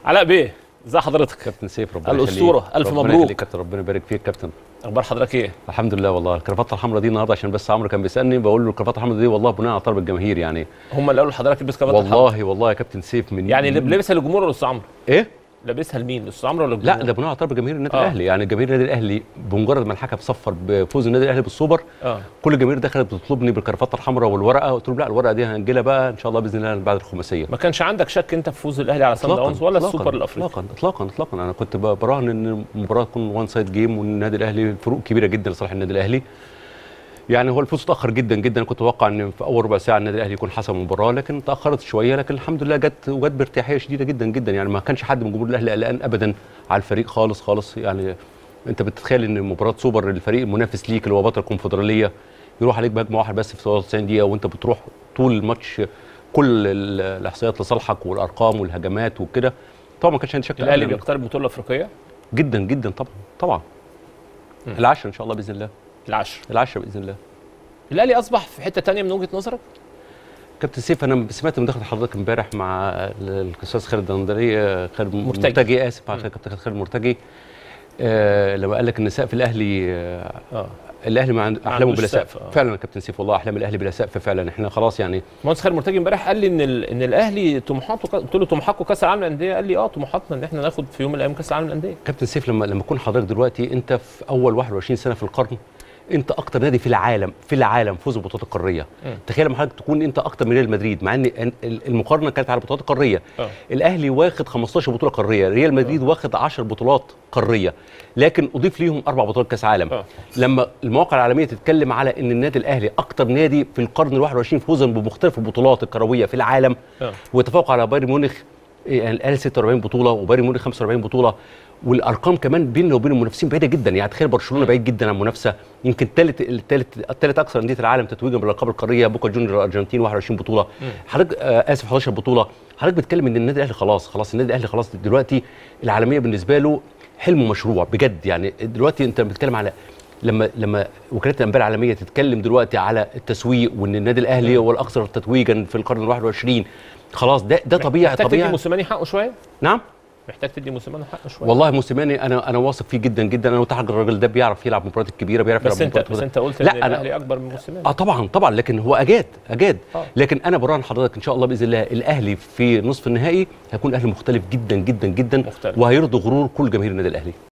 علاء بيه ازي حضرتك كابتن سيف ربنا الأسطورة، يخليك. ألف ربنا مبروك. يخليك كابتن ربنا يبارك فيك كابتن اخبار حضرتك ايه الحمد لله والله الكرافته الحمراء دي النهارده عشان بس عمرو كان بيسالني بقول له الكرافته الحمراء دي والله بناء على طلب الجماهير يعني هم اللي قالوا لحضرتك البس كرافته الحمراء. والله والله يا كابتن سيف من يعني اللي لابسها للجمهور ولا الاستاذ عمرو ايه لابسها لمين الاستاذ عمرو ولا الجمهور لا ده بناء على طلب جماهير النادي آه. الاهلي يعني جماهير النادي الاهلي بمجرد ما الحكم صفر بفوز النادي الاهلي بالسوبر اه كل الجماهير دخلت بتطلبني بالكرافته الحمراء والورقه قلت لهم لا الورقه دي هنجيلها بقى ان شاء الله باذن الله بعد الخماسيه ما كانش عندك شك انت في فوز الاهلي على سان داونز ولا السوبر الافريقي اطلاقا اطلاقا اطلاقا انا كنت ب- براهن ان المباراه تكون وان سايد جيم والنادي الاهلي الفروق كبيره جدا لصالح النادي الاهلي يعني هو الفوز اتاخر جدا جدا أنا كنت اتوقع ان في اول ربع ساعه النادي الاهلي يكون حسم المباراه لكن تاخرت شويه لكن الحمد لله جت وجت بارتياحيه شديده جدا جدا يعني ما كانش حد من جمهور الاهلي قلقان ابدا على الفريق خالص خالص يعني انت بتتخيل ان مباراه سوبر الفريق المنافس ليك اللي هو بطل الكونفدراليه يروح عليك بهجمه واحده بس في 90 دقيقه وانت بتروح طول الماتش كل ال- الاحصائيات لصالحك والارقام والهجمات وكده طبعا ما كانش عندي شك الاهلي أبداً. بيقترب بطوله افريقيه جدا جدا طبعا طبعا العشرة ان شاء الله باذن الله العشر العشرة باذن الله الاهلي اصبح في حته تانية من وجهه نظرك كابتن سيف انا سمعت من دخلة حضرتك امبارح مع ال- الاستاذ خالد الدندري خالد مرتجي. مرتجي اسف مع كابتن خالد مرتجي آه لما قال لك ان سقف الاهلي آه اه الاهلي ما عند احلامه عندوش بلا سقف، سقف آه. فعلا يا كابتن سيف والله احلام الاهلي بلا سقف فعلا احنا خلاص يعني مهندس خالد مرتجي امبارح قال لي ان ال... ان الاهلي طموحاته ك- قلت له طموحاتكم كاس العالم للانديه قال لي اه طموحاتنا ان احنا ناخد في يوم من الايام كاس العالم للانديه كابتن سيف لما لما تكون حضرتك دلوقتي انت في اول 21 سنه في القرن انت اكتر نادي في العالم في العالم فوز بالبطولات القاريه مم. تخيل لما حضرتك تكون انت اكتر من ريال مدريد مع ان ال- المقارنه كانت على البطولات القاريه اه الاهلي واخد 15 بطوله قاريه ريال مدريد واخد 10 بطولات قاريه لكن اضيف ليهم اربع بطولات كاس عالم اه لما المواقع العالميه تتكلم على ان النادي الاهلي اكتر نادي في القرن ال21 فوزا بمختلف البطولات الكرويه في العالم اه ويتفوق على بايرن ميونخ يعني الاهلي 46 بطوله وبايرن ميونخ 45 بطوله والارقام كمان بيننا وبين المنافسين بعيده جدا يعني تخيل برشلونه بعيد جدا عن المنافسه يمكن ثالث الثالث الثالث اكثر انديه العالم تتويجا بالالقاب القاريه بوكا جونيور الارجنتين 21 بطوله حضرتك آه اسف 11 بطوله حضرتك بتتكلم ان النادي الاهلي خلاص خلاص النادي الاهلي خلاص دلوقتي العالميه بالنسبه له حلم مشروع بجد يعني دلوقتي انت بتتكلم على لما لما وكالات الانباء العالميه تتكلم دلوقتي على التسويق وان النادي الاهلي هو الاكثر تتويجا في القرن ال 21 خلاص ده ده طبيعي محتاج تدي طبيعي موسيماني حقه شويه نعم محتاج تدي موسيماني حقه شويه والله موسيماني انا انا واثق فيه جدا جدا انا متعجب الراجل ده بيعرف يلعب مباريات الكبيره بيعرف بس يلعب انت مباريات بس انت قلت لا، ان أنا- الاهلي اكبر من موسيماني اه طبعا طبعا لكن هو اجاد اجاد آه. لكن انا براهن حضرتك ان شاء الله باذن الله الاهلي في نصف النهائي هيكون اهلي مختلف جدا جدا جدا مختلف. وهيرضي غرور كل جماهير النادي الاهلي